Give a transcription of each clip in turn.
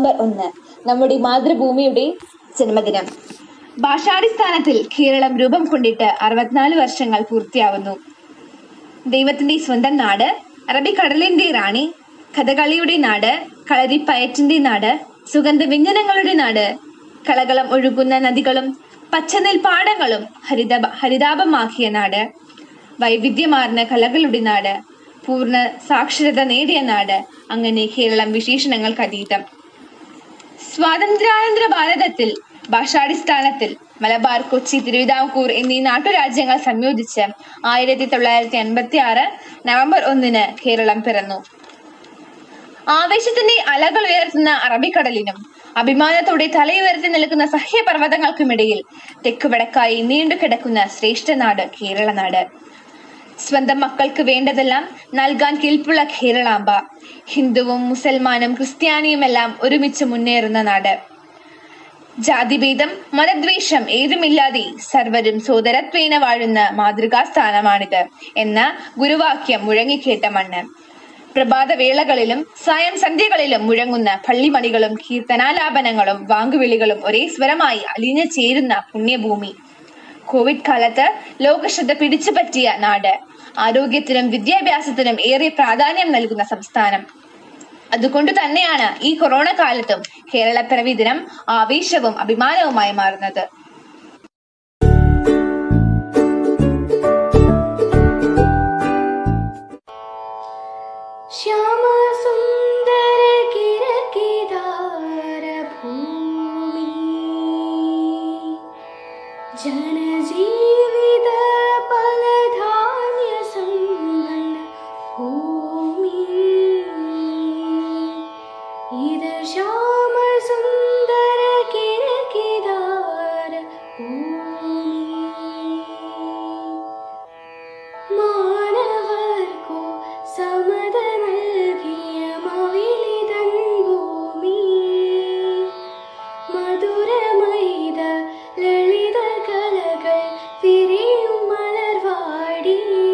November ഒന്ന് നമ്മുടെ മാതൃഭൂമിയുടെ ജന്മദിനം ഭാഷാടിസ്ഥാനത്തിൽ കേരളം രൂപം കൊണ്ടിട്ട് അറുപത്തിനാല് വർഷങ്ങൾ പൂർത്തിയാവുന്നു ദൈവത്തിന്റെ സ്വന്തം നാട് അറബിക്കടലിന്റെ റാണി കഥകളിയുടെ നാട് കളരിപ്പയറ്റിന്റെ നാട് സുഗന്ധ വ്യഞ്ജനങ്ങളുടെ നാട് കളകളം ഒഴുകുന്ന നദികളും പച്ചനെൽപ്പാടങ്ങളും ഹരിത ഹരിതാപമാക്കിയ നാട് വൈവിധ്യമാർന്ന കലകളുടെ നാട് പൂർണ്ണ സാക്ഷരത നേടിയ നാട് അങ്ങനെ കേരളം വിശേഷണങ്ങൾക്ക് അതീതം സ്വാതന്ത്ര്യാനന്തര ഭാരതത്തിൽ ഭാഷാടിസ്ഥാനത്തിൽ മലബാർ കൊച്ചി തിരുവിതാംകൂർ എന്നീ നാട്ടുരാജ്യങ്ങൾ സംയോജിച്ച് ആയിരത്തി തൊള്ളായിരത്തി അൻപത്തി ആറ് നവംബർ ഒന്നിന് കേരളം പിറന്നു ആവേശത്തിന്റെ അലകൾ ഉയർത്തുന്ന അറബിക്കടലിനും അഭിമാനത്തോടെ തലയുയർത്തി നിൽക്കുന്ന സഹ്യപർവ്വതങ്ങൾക്കുമിടയിൽ തെക്കുവടക്കായി നീണ്ടു കിടക്കുന്ന ശ്രേഷ്ഠ നാട് കേരള നാട് സ്വന്തം മക്കൾക്ക് വേണ്ടതെല്ലാം നൽകാൻ കെൽപ്പുള്ള കേരളാമ്പ ഹിന്ദുവും മുസൽമാനും ക്രിസ്ത്യാനിയുമെല്ലാം ഒരുമിച്ച് മുന്നേറുന്ന നാട് ജാതിഭേദം മതദ്വേഷം ഏതുമില്ലാതെ സർവരും സോദരത്വേന വാഴുന്ന മാതൃകാ സ്ഥാനമാണിത് എന്ന ഗുരുവാക്യം മുഴങ്ങിക്കേട്ട മണ്ണ് പ്രഭാതവേളകളിലും സായം സന്ധ്യകളിലും മുഴങ്ങുന്ന പള്ളിമണികളും കീർത്തനാലാപനങ്ങളും വാങ്കുവിളികളും ഒരേ സ്വരമായി അലിഞ്ഞു ചേരുന്ന പുണ്യഭൂമി കോവിഡ് കാലത്ത് ലോകശ്രദ്ധ പിടിച്ചുപറ്റിയ നാട് ആരോഗ്യത്തിനും വിദ്യാഭ്യാസത്തിനും ഏറെ പ്രാധാന്യം നൽകുന്ന സംസ്ഥാനം അതുകൊണ്ട് തന്നെയാണ് ഈ കൊറോണ കാലത്തും കേരളപ്പിറവി ദിനം ആവേശവും അഭിമാനവുമായി മാറുന്നത് श्यामसुन्दर किरकिदार भूमि जनजीवित फलधान्य सम्पन्न भूमि इद श्यामसुन्दर किरकिदार भूमि മാനവർക്കു സമത നൽകിയ മയിലിതൻ ഭൂമി മധുരമൈത ലളിത കലകൾ വിരിയും മലർവാടി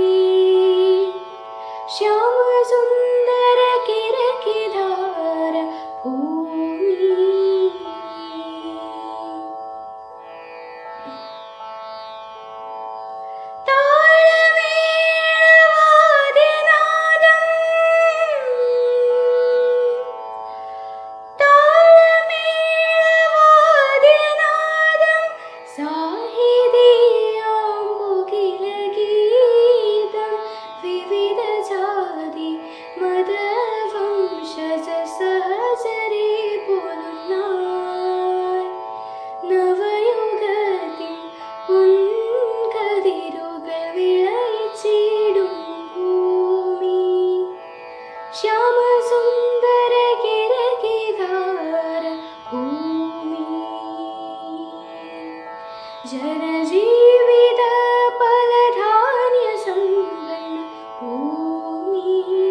ശ്യാമസുന്ദര കിരകിധാര ഭൂമി താളമേളവാദ്യനാദം താളമേളവാദ്യനാദം സാഹിതിയാമ്പുകിലഗീതം വിവിധ ജാതി മതവംശജ സഹചരി പോലുന്നായി നവയുഗത്തിൽ ഉൻകതിരുകൾ വിളയിച്ചിടും ഭൂമി ശ്യാമസുന്ദര കിരകിധാര ഭൂമി ജനജീവിത ഫലധാന്യ സമ്പന്ന ഭൂമി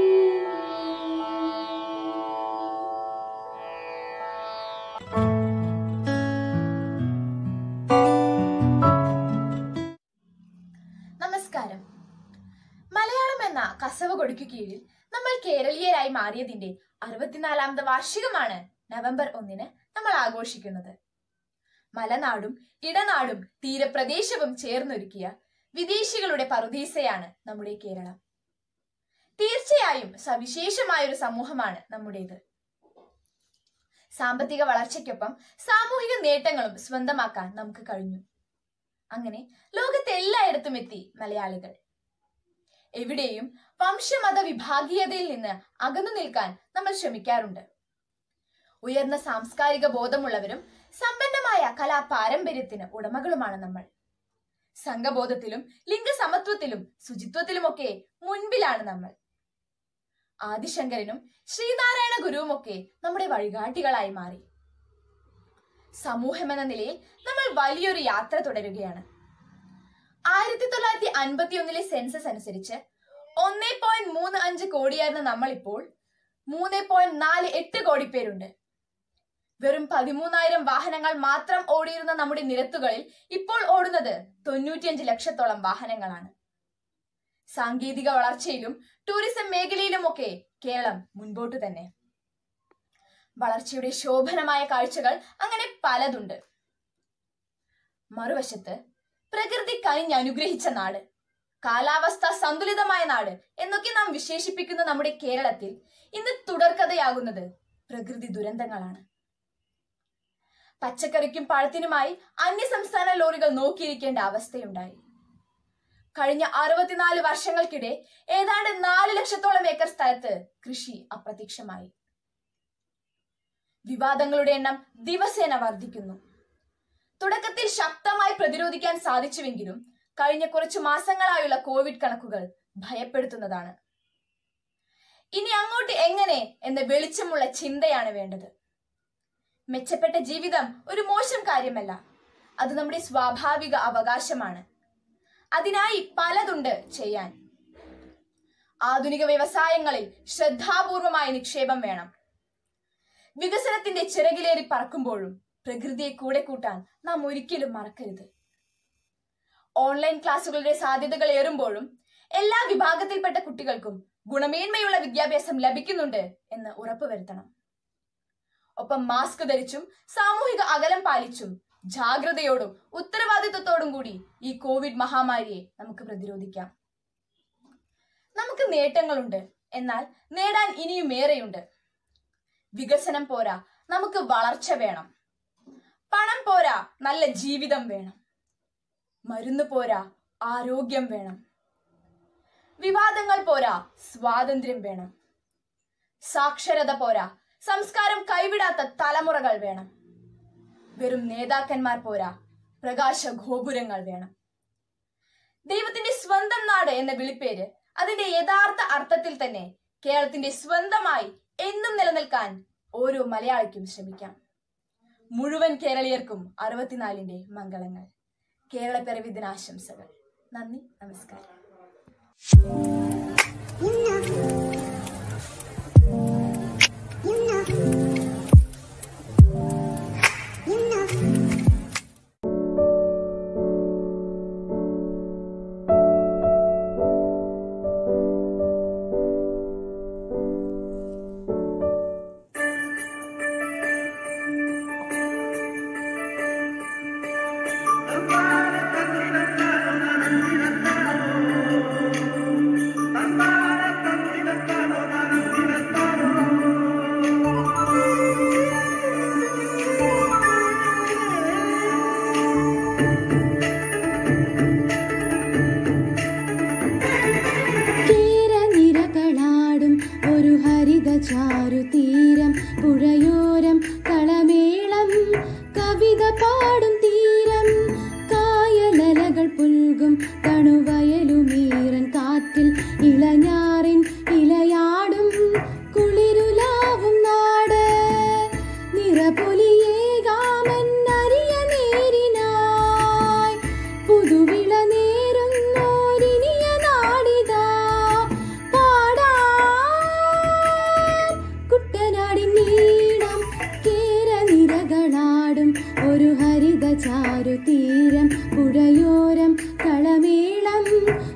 നമസ്കാരം മലയാളം എന്ന കസവ് കൊടിക്കു കീഴിൽ നമ്മൾ കേരളീയരായി മാറിയതിന്റെ അറുപത്തിനാലാമത് വാർഷികമാണ് നവംബർ ഒന്നിന് നമ്മൾ ആഘോഷിക്കുന്നത് മലനാടും ഇടനാടും തീരപ്രദേശവും ചേർന്നൊരുക്കിയ വിദേശികളുടെ പറുദീസയാണ് നമ്മുടെ കേരളം തീർച്ചയായും സവിശേഷമായ ഒരു സമൂഹമാണ് നമ്മുടേത് സാമ്പത്തിക വളർച്ചയ്ക്കൊപ്പം സാമൂഹിക നേട്ടങ്ങളും സ്വന്തമാക്കാൻ നമുക്ക് കഴിഞ്ഞു അങ്ങനെ ലോകത്തെ എല്ലായിടത്തും എത്തി മലയാളികൾ എവിടെയും വംശമത വിഭാഗീയതയിൽ നിന്ന് അകന്നു നിൽക്കാൻ നമ്മൾ ശ്രമിക്കാറുണ്ട് ഉയർന്ന സാംസ്കാരിക ബോധമുള്ളവരും സമ്പന്നമായ കലാ പാരമ്പര്യത്തിന് ഉടമകളുമാണ് നമ്മൾ സംഘബോധത്തിലും ലിംഗസമത്വത്തിലും ശുചിത്വത്തിലുമൊക്കെ മുൻപിലാണ് നമ്മൾ ആദിശങ്കരനും ശ്രീനാരായണ ഗുരുവുമൊക്കെ നമ്മുടെ വഴികാട്ടികളായി മാറി സമൂഹം എന്ന നിലയിൽ നമ്മൾ വലിയൊരു യാത്ര തുടരുകയാണ് ആയിരത്തി തൊള്ളായിരത്തി അൻപത്തി ഒന്നിലെ സെൻസസ് അനുസരിച്ച് ഒന്നേ പോയിന്റ് മൂന്ന് അഞ്ച് കോടിയായിരുന്ന നമ്മൾ ഇപ്പോൾ മൂന്ന് പോയിന്റ് നാല് എട്ട് കോടി പേരുണ്ട് വെറും പതിമൂന്നായിരം വാഹനങ്ങൾ മാത്രം ഓടിയിരുന്ന നമ്മുടെ നിരത്തുകളിൽ ഇപ്പോൾ ഓടുന്നത് തൊണ്ണൂറ്റിയഞ്ച് ലക്ഷത്തോളം വാഹനങ്ങളാണ് സാങ്കേതിക വളർച്ചയിലും ടൂറിസം മേഖലയിലുമൊക്കെ കേരളം മുൻപോട്ട് തന്നെ വളർച്ചയുടെ ശോഭനമായ കാഴ്ചകൾ അങ്ങനെ പലതുണ്ട് മറുവശത്ത് പ്രകൃതി കനിഞ്ഞ് അനുഗ്രഹിച്ച നാട് കാലാവസ്ഥ സന്തുലിതമായ നാട് എന്നൊക്കെ നാം വിശേഷിപ്പിക്കുന്ന നമ്മുടെ കേരളത്തിൽ ഇന്ന് തുടർക്കഥയാകുന്നത് പ്രകൃതി ദുരന്തങ്ങളാണ് പച്ചക്കറിക്കും പഴത്തിനുമായി അന്യസംസ്ഥാന ലോറികൾ നോക്കിയിരിക്കേണ്ട അവസ്ഥയുണ്ടായി കഴിഞ്ഞ അറുപത്തിനാല് വർഷങ്ങൾക്കിടെ ഏതാണ്ട് നാല് ലക്ഷത്തോളം ഏക്കർ സ്ഥലത്ത് കൃഷി അപ്രത്യക്ഷമായി വിവാദങ്ങളുടെ എണ്ണം ദിവസേന വർദ്ധിക്കുന്നു തുടക്കത്തിൽ ശക്തമായി പ്രതിരോധിക്കാൻ സാധിച്ചുവെങ്കിലും കഴിഞ്ഞ കുറച്ചു മാസങ്ങളായുള്ള കോവിഡ് കണക്കുകൾ ഭയപ്പെടുത്തുന്നതാണ് ഇനി അങ്ങോട്ട് എങ്ങനെ എന്ന വെളിച്ചമുള്ള ചിന്തയാണ് വേണ്ടത് മെച്ചപ്പെട്ട ജീവിതം ഒരു മോശം കാര്യമല്ല അത് നമ്മുടെ സ്വാഭാവിക അവകാശമാണ് അതിനായി പലതുണ്ട് ചെയ്യാൻ ആധുനിക വ്യവസായങ്ങളിൽ ശ്രദ്ധാപൂർവമായ നിക്ഷേപം വേണം വികസനത്തിന്റെ ചിറകിലേറി പറക്കുമ്പോഴും പ്രകൃതിയെ കൂടെ കൂട്ടാൻ നാം ഒരിക്കലും മറക്കരുത് ഓൺലൈൻ ക്ലാസുകളുടെ സാധ്യതകൾ ഏറുമ്പോഴും എല്ലാ വിഭാഗത്തിൽപ്പെട്ട കുട്ടികൾക്കും ഗുണമേന്മയുള്ള വിദ്യാഭ്യാസം ലഭിക്കുന്നുണ്ട് എന്ന് ഉറപ്പുവരുത്തണം ഒപ്പം മാസ്ക് ധരിച്ചും സാമൂഹിക അകലം പാലിച്ചും ജാഗ്രതയോടും ഉത്തരവാദിത്വത്തോടും കൂടി ഈ കോവിഡ് മഹാമാരിയെ നമുക്ക് പ്രതിരോധിക്കാം നമുക്ക് നേട്ടങ്ങളുണ്ട് എന്നാൽ നേടാൻ ഇനിയും ഏറെയുണ്ട് വികസനം പോരാ നമുക്ക് വളർച്ച വേണം പണം പോരാ നല്ല ജീവിതം വേണം മരുന്ന് പോരാ ആരോഗ്യം വേണം വിവാദങ്ങൾ പോരാ സ്വാതന്ത്ര്യം വേണം സാക്ഷരത പോരാ സംസ്കാരം കൈവിടാത്ത തലമുറകൾ വേണം വെറും നേതാക്കന്മാർ പോരാ പ്രകാശ ഗോപുരങ്ങൾ വേണം ദൈവത്തിന്റെ സ്വന്തം നാട് എന്ന വിളിപ്പേര് അതിന്റെ യഥാർത്ഥ അർത്ഥത്തിൽ തന്നെ കേരളത്തിന്റെ സ്വന്തമായി എന്നും നിലനിൽക്കാൻ ഓരോ മലയാളിക്കും ശ്രമിക്കാം മുഴുവൻ കേരളീയർക്കും അറുപത്തിനാലിന്റെ മംഗളങ്ങൾ കേരളപ്പിറവി ദിനാശംസകൾ നന്ദി നമസ്കാരം തീരനിരകളാടും ഒരു ഹരിത ചാരുതീരം പുഴയോരം കളമേളം കവിത പാടും തീരം കായലലകൾ പുൽകും കണുവയലുമീറൻ കാറ്റിൽ ഇളഞ്ഞാറിൻ ഇലയാടും കുളിരുലാവും നാട് നിറപൊലിയേകാമന്നറിയ നേരിനായി പുതുവിള നേരുന്നോരിനിയ നാടിതാ പാടാം കുട്ടനാടിൻ നീളം കേരനിരകളാടും ഒരു ഹരിത ചാരുതീരം പുഴയോരം കളമേളം